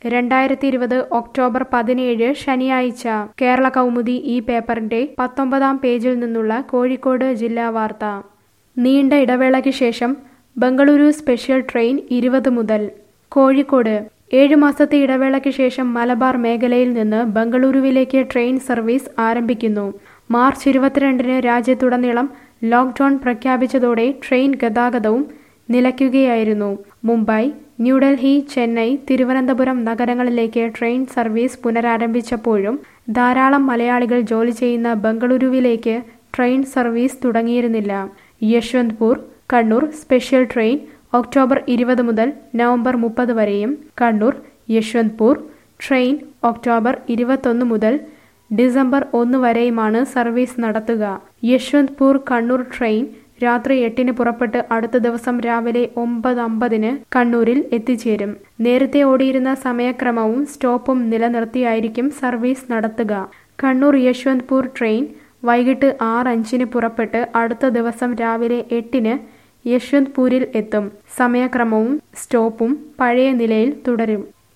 രണ്ടായിരത്തി ഇരുപത് ഒക്ടോബർ പതിനേഴ് ശനിയാഴ്ച കേരള കൗമുദി ഈ പേപ്പറിന്റെ പത്തൊമ്പതാം പേജിൽ നിന്നുള്ള കോഴിക്കോട് ജില്ലാ വാർത്ത നീണ്ട ഇടവേളയ്ക്ക് ശേഷം ബംഗളൂരു സ്പെഷ്യൽ ട്രെയിൻ ഇരുപത് മുതൽ കോഴിക്കോട് ഏഴ് മാസത്തെ ഇടവേളയ്ക്ക് ശേഷം മലബാർ മേഖലയിൽ നിന്ന് ബംഗളൂരുവിലേക്ക് ട്രെയിൻ സർവീസ് ആരംഭിക്കുന്നു മാർച്ച് ഇരുപത്തിരണ്ടിന് രാജ്യത്തുടനീളം ലോക്ക്ഡൌൺ പ്രഖ്യാപിച്ചതോടെ ട്രെയിൻ ഗതാഗതവും നിലയ്ക്കുകയായിരുന്നു മുംബൈ ന്യൂഡൽഹി ചെന്നൈ തിരുവനന്തപുരം നഗരങ്ങളിലേക്ക് ട്രെയിൻ സർവീസ് പുനരാരംഭിച്ചപ്പോഴും ധാരാളം മലയാളികൾ ജോലി ചെയ്യുന്ന ബംഗളൂരുവിലേക്ക് ട്രെയിൻ സർവീസ് തുടങ്ങിയിരുന്നില്ല Yeshwantpur Kannur special train October ഇരുപത് മുതൽ നവംബർ മുപ്പത് വരെയും കണ്ണൂർ യശ്വന്ത്പൂർ ട്രെയിൻ ഒക്ടോബർ ഇരുപത്തൊന്ന് മുതൽ ഡിസംബർ ഒന്ന് വരെയുമാണ് സർവീസ് നടത്തുക യശ്വന്ത്പൂർ കണ്ണൂർ ട്രെയിൻ രാത്രി എട്ടിന് പുറപ്പെട്ട് അടുത്ത ദിവസം രാവിലെ ഒമ്പത് അമ്പതിന് കണ്ണൂരിൽ എത്തിച്ചേരും നേരത്തെ ഓടിയിരുന്ന സമയക്രമവും സ്റ്റോപ്പും നിലനിർത്തിയായിരിക്കും സർവീസ് നടത്തുക കണ്ണൂർ യശ്വന്ത്പൂർ ട്രെയിൻ വൈകിട്ട് ആറ് അഞ്ചിന് പുറപ്പെട്ട് അടുത്ത ദിവസം രാവിലെ എട്ടിന് യശ്വന്ത്പൂരിൽ എത്തും സമയക്രമവും സ്റ്റോപ്പും പഴയ നിലയിൽ തുടരും